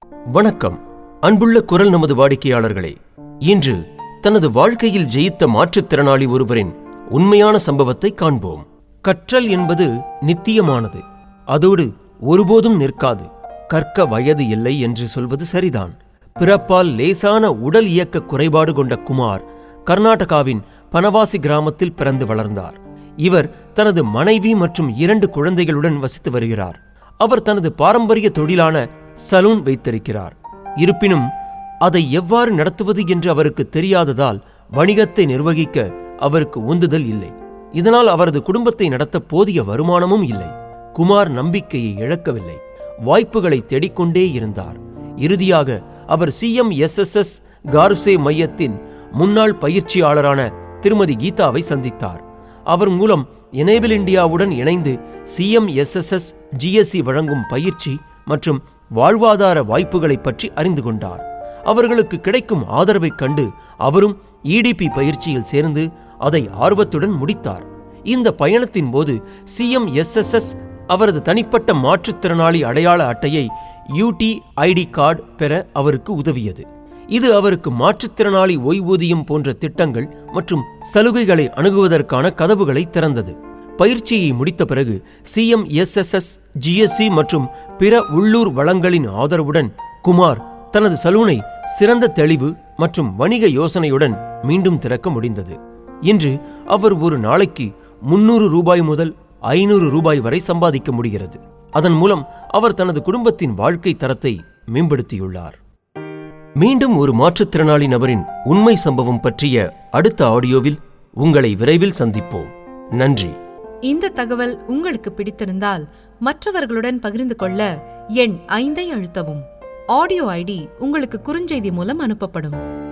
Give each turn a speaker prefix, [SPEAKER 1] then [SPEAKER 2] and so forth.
[SPEAKER 1] வணக்கம் அன்புள்ள குரல் நமது வாடிக்கையாளர்களே இன்று தனது வாழ்க்கையில் ஜெயித்த மாற்றுத்திறனாளி ஒருவரின் உண்மையான சம்பவத்தை காண்போம் கற்றல் என்பது நித்தியமானது அதோடு ஒருபோதும் நிற்காது கற்க வயது இல்லை என்று சொல்வது சரிதான் பிறப்பால் லேசான உடல் இயக்க குறைபாடு கொண்ட குமார் கர்நாடகாவின் பனவாசி கிராமத்தில் பிறந்து வளர்ந்தார் இவர் தனது மனைவி மற்றும் இரண்டு குழந்தைகளுடன் வசித்து வருகிறார் அவர் தனது பாரம்பரிய தொழிலான சலூன் வைத்திருக்கிறார் இருப்பினும் அதை எவ்வாறு நடத்துவது என்று அவருக்கு தெரியாததால் வணிகத்தை நிர்வகிக்க அவருக்கு உந்துதல் இல்லை இதனால் அவரது குடும்பத்தை நடத்த போதிய வருமானமும் இல்லை குமார் நம்பிக்கையை இழக்கவில்லை வாய்ப்புகளை தேடிக்கொண்டே இருந்தார் இறுதியாக அவர் சிஎம்எஸ்எஸ்எஸ் கார்சே மையத்தின் முன்னாள் பயிற்சியாளரான திருமதி கீதாவை சந்தித்தார் அவர் மூலம் எனேபிள் இந்தியாவுடன் இணைந்து சிஎம்எஸ்எஸ்எஸ் ஜிஎஸ்சி வழங்கும் பயிற்சி மற்றும் வாழ்வாதார வாய்ப்புகளைப் பற்றி அறிந்து கொண்டார் அவர்களுக்கு கிடைக்கும் ஆதரவைக் கண்டு அவரும் இடிபி பயிற்சியில் சேர்ந்து அதை ஆர்வத்துடன் முடித்தார் இந்த பயணத்தின் போது சிஎம்எஸ்எஸ்எஸ் அவரது தனிப்பட்ட மாற்றுத்திறனாளி அடையாள அட்டையை யூடி ஐடி கார்டு பெற அவருக்கு உதவியது இது அவருக்கு மாற்றுத்திறனாளி ஓய்வூதியம் போன்ற திட்டங்கள் மற்றும் சலுகைகளை அணுகுவதற்கான கதவுகளை திறந்தது பயிற்சியை முடித்த பிறகு சிஎம்எஸ்எஸ்எஸ் ஜிஎஸ்சி மற்றும் பிற உள்ளூர் வளங்களின் ஆதரவுடன் குமார் தனது சலூனை சிறந்த தெளிவு மற்றும் வணிக யோசனையுடன் மீண்டும் திறக்க முடிந்தது இன்று அவர் ஒரு நாளைக்கு முன்னூறு ரூபாய் முதல் ஐநூறு ரூபாய் வரை சம்பாதிக்க முடிகிறது அதன் மூலம் அவர் தனது குடும்பத்தின் வாழ்க்கை தரத்தை மேம்படுத்தியுள்ளார் மீண்டும் ஒரு மாற்றுத்திறனாளி நபரின் உண்மை சம்பவம் பற்றிய அடுத்த ஆடியோவில் உங்களை விரைவில் சந்திப்போம் நன்றி
[SPEAKER 2] இந்த தகவல் உங்களுக்கு பிடித்திருந்தால் மற்றவர்களுடன் பகிர்ந்து கொள்ள எண் ஐந்தை அழுத்தவும் ஆடியோ ஐடி உங்களுக்கு குறுஞ்செய்தி மூலம் அனுப்பப்படும்